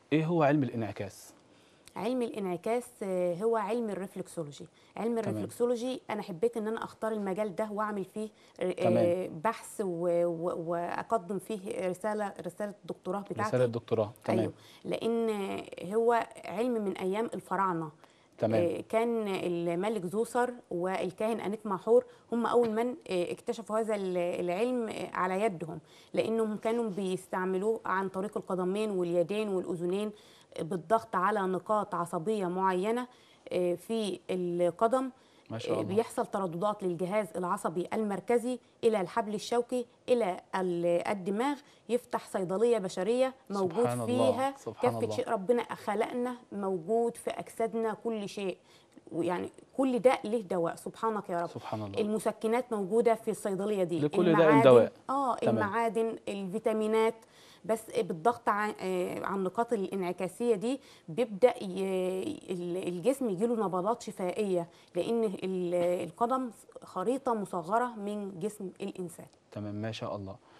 ايه هو علم الانعكاس علم الانعكاس آه، هو علم الرفلكسولوجي علم تمام. الرفلكسولوجي انا حبيت ان انا اختار المجال ده واعمل فيه آه، تمام. بحث و- و- واقدم فيه رساله رساله الدكتوراه بتاعتي رساله دكتوراه تمام ايوه لان هو علم من ايام الفراعنه تمام. آه، كان الملك زوسر والكاهن انيك محور هم اول من آه، اكتشفوا هذا ال- العلم آه، على يدهم لانهم كانوا بيستعملوه عن طريق القدمين واليدين والاذنين آه، بالضغط على نقاط عصبيه معينه آه، في القدم ما شاء آه، الله. بيحصل ترددات للجهاز العصبي المركزي الى الحبل الشوكي الى ال- الدماغ يفتح صيدليه بشريه موجود سبحان الله، فيها سبحان كافه الله. شيء ربنا خلقنا موجود في اجسادنا كل شيء ويعني كل داء له دواء سبحانك يا رب سبحان الله. المسكنات موجوده في الصيدليه دي لكل داء المعادن- دواء. اه تمام. المعادن الفيتامينات بس بالضغط عن آه، على النقاط الانعكاسيه دي بيبدا ي- ال- الجسم يجيله نبضات شفائيه لان ال- القدم خريطه مصغره من جسم الانسان تمام ما شاء الله